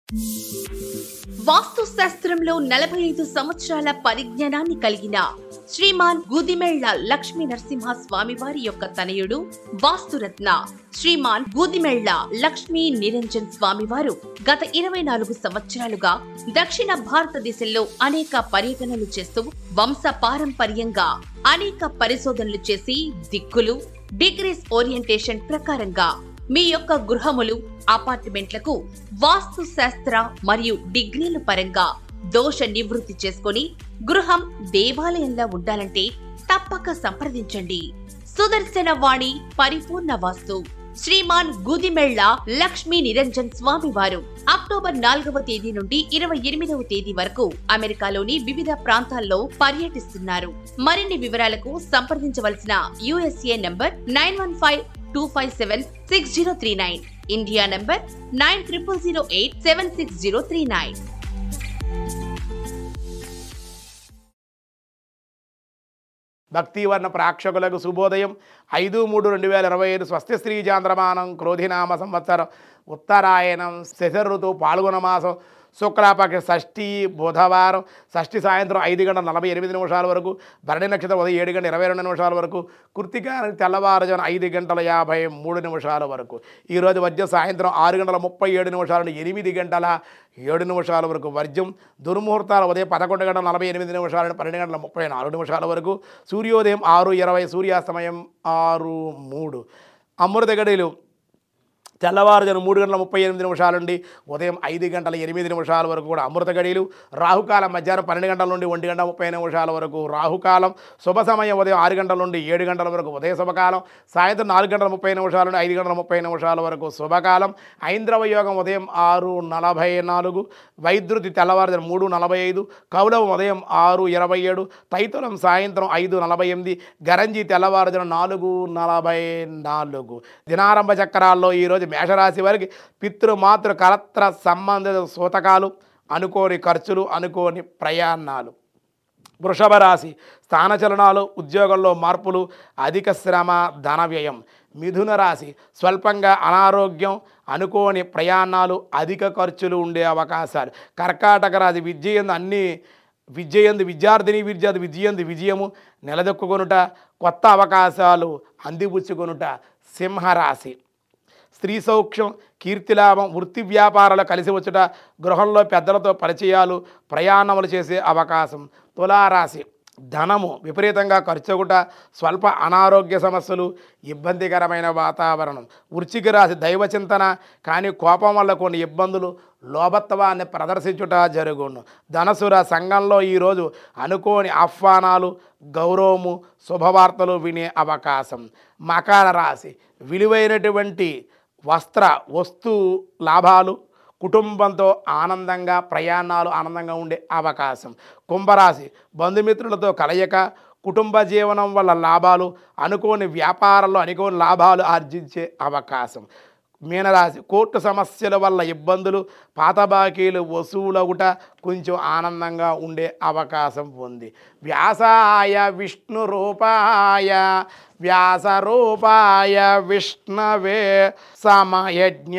వాస్తు శాస్త్రంలో నలభై ఐదు సంవత్సరాల పరిజ్ఞానాన్ని కలిగిన శ్రీమాన్ గుదిమెళ్ల లక్ష్మీ నరసింహ స్వామివారి యొక్క తనయుడు వాస్తురత్న శ్రీమాన్ గుదిమెళ్ల లక్ష్మీ నిరంజన్ స్వామివారు గత ఇరవై నాలుగు సంవత్సరాలుగా దక్షిణ భారతదేశంలో అనేక పర్యటనలు చేస్తూ వంశ పారంపర్యంగా అనేక పరిశోధనలు చేసి దిక్కులు డిగ్రీస్ ఓరియంటేషన్ ప్రకారంగా మీ యొక్క గృహములు అపార్ట్మెంట్లకు వాస్తు శాస్త్ర మరియు డిగ్రీల పరంగా దోష నివృత్తి చేసుకొని గృహం దేవాలయంలా ఉండాలంటే తప్పక సంప్రదించండి సుదర్శన వాణి పరిపూర్ణ వాస్తు శ్రీమాన్ గుదిమెళ్ల లక్ష్మీ నిరంజన్ స్వామి వారు అక్టోబర్ నాలుగవ తేదీ నుండి ఇరవై ఎనిమిదవ తేదీ వరకు అమెరికాలోని వివిధ ప్రాంతాల్లో పర్యటిస్తున్నారు మరిన్ని వివరాలకు సంప్రదించవలసిన USA number nine one five two five seven six zero three nine India number nine triple zero eight seven six zero three nine భక్తివర్ణ ప్రేక్షకులకు శుభోదయం ఐదు మూడు రెండు వేల ఇరవై ఐదు స్వస్తి స్త్రీ చాంద్రమానం క్రోధినామ సంవత్సరం ఉత్తరాయణం శశర ఋతువు పాల్గొన మాసం శుక్లాపక్ష షష్ఠి బుధవారం షష్ఠి సాయంత్రం ఐదు గంటల నలభై ఎనిమిది నిమిషాల వరకు భరణి నక్షత్రం ఉదయం ఏడు గంటల ఇరవై రెండు నిమిషాల వరకు కృతికానికి తెల్లవారుజామున ఐదు గంటల యాభై మూడు నిమిషాల వరకు ఈరోజు మధ్య సాయంత్రం ఆరు గంటల ముప్పై ఏడు నిమిషాల నుండి ఎనిమిది గంటల ఏడు నిమిషాల వరకు వర్జ్యం దుర్ముహూర్తాలు ఉదయం పదకొండు గంటల నలభై ఎనిమిది నిమిషాల నుండి పన్నెండు గంటల ముప్పై నాలుగు నిమిషాల వరకు సూర్యోదయం ఆరు ఇరవై సూర్యాస్తమయం ఆరు మూడు అమృత గడిలు తెల్లవారుజాము మూడు గంటల ముప్పై ఎనిమిది నిమిషాల నుండి ఉదయం ఐదు గంటల ఎనిమిది నిమిషాల వరకు కూడా అమృత గడియలు రాహుకాలం మధ్యాహ్నం పన్నెండు గంటల నుండి ఒంటి గంట ముప్పై నిమిషాల వరకు రాహుకాలం శుభ సమయం ఉదయం ఆరు గంటల నుండి ఏడు గంటల వరకు ఉదయ శుభకాలం సాయంత్రం నాలుగు గంటల ముప్పై నిమిషాల నుండి ఐదు గంటల ముప్పై నిమిషాల వరకు శుభకాలం ఐంద్రవ యోగం ఉదయం ఆరు నలభై నాలుగు వైద్యుతి తెల్లవారుజాము మూడు నలభై ఐదు కౌలవం ఉదయం ఆరు ఇరవై ఏడు తైతులం సాయంత్రం ఐదు నలభై ఎనిమిది గరంజి తెల్లవారుజాము నాలుగు నలభై నాలుగు దినారంభ చక్రాల్లో ఈరోజు మేషరాశి వారికి పితృ మాతృ కలత్ర సంబంధిత సూతకాలు అనుకోని ఖర్చులు అనుకోని ప్రయాణాలు వృషభ రాశి స్థానచలనాలు ఉద్యోగంలో మార్పులు అధిక శ్రమ ధన వ్యయం మిథున రాశి స్వల్పంగా అనారోగ్యం అనుకోని ప్రయాణాలు అధిక ఖర్చులు ఉండే అవకాశాలు కర్కాటక రాశి విద్యయందు అన్ని విద్యయందు విద్యార్థిని విద్యార్థి విజయందు విజయము నిలదొక్కుకొనుట కొత్త అవకాశాలు అందిపుచ్చుకొనుట సింహరాశి స్త్రీ సౌఖ్యం కీర్తిలాభం వృత్తి వ్యాపారాలు కలిసి వచ్చుట గృహంలో పెద్దలతో పరిచయాలు ప్రయాణములు చేసే అవకాశం తులారాశి ధనము విపరీతంగా ఖర్చుగుట స్వల్ప అనారోగ్య సమస్యలు ఇబ్బందికరమైన వాతావరణం వృచ్చిక రాశి దైవ చింతన కానీ కోపం వల్ల కొన్ని ఇబ్బందులు లోభత్వాన్ని ప్రదర్శించుట జరుగును ధనసుర సంఘంలో ఈరోజు అనుకోని ఆహ్వానాలు గౌరవము శుభవార్తలు వినే అవకాశం మకర రాశి విలువైనటువంటి వస్త్ర వస్తు లాభాలు కుటుంబంతో ఆనందంగా ప్రయాణాలు ఆనందంగా ఉండే అవకాశం కుంభరాశి బంధుమిత్రులతో కలయిక కుటుంబ జీవనం వల్ల లాభాలు అనుకోని వ్యాపారంలో అనుకోని లాభాలు ఆర్జించే అవకాశం మీనరాశి కోర్టు సమస్యల వల్ల ఇబ్బందులు పాత బాకీలు వసూలవుట కొంచెం ఆనందంగా ఉండే అవకాశం ఉంది వ్యాసాయ విష్ణు రూపాయ వ్యాస రూపాయ విష్ణవే సమయజ్ఞ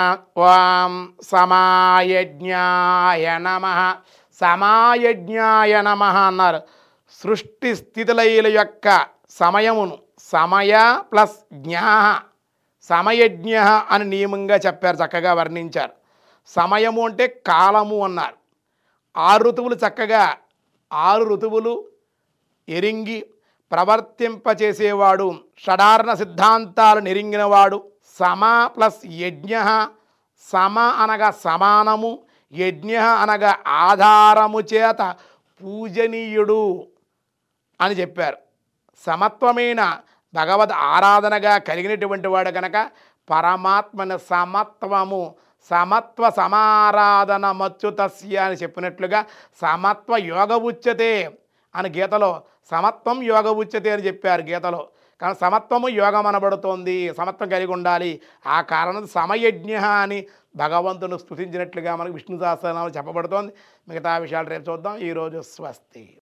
వాం సమాయజ్ఞాయ నమ సమాయజ్ఞాయ నమ అన్నారు సృష్టి స్థితిలయుల యొక్క సమయమును సమయ ప్లస్ జ్ఞా సమయజ్ఞ అని నియమంగా చెప్పారు చక్కగా వర్ణించారు సమయము అంటే కాలము అన్నారు ఆరు ఋతువులు చక్కగా ఆరు ఋతువులు ఎరింగి ప్రవర్తింపచేసేవాడు షడార్ణ సిద్ధాంతాలు నెరింగినవాడు సమ ప్లస్ యజ్ఞ సమ అనగా సమానము యజ్ఞ అనగా ఆధారము చేత పూజనీయుడు అని చెప్పారు సమత్వమైన భగవద్ ఆరాధనగా కలిగినటువంటి వాడు కనుక పరమాత్మని సమత్వము సమత్వ సమారాధన మచ్యుతస్య అని చెప్పినట్లుగా సమత్వ యోగ ఉచ్యతే అని గీతలో సమత్వం యోగ ఉచ్యతే అని చెప్పారు గీతలో కానీ సమత్వము యోగం అనబడుతోంది సమత్వం కలిగి ఉండాలి ఆ కారణం సమయజ్ఞ అని భగవంతుని స్తుతించినట్లుగా మనకు విష్ణు సహస్రనామం చెప్పబడుతోంది మిగతా విషయాలు రేపు చూద్దాం ఈరోజు స్వస్తి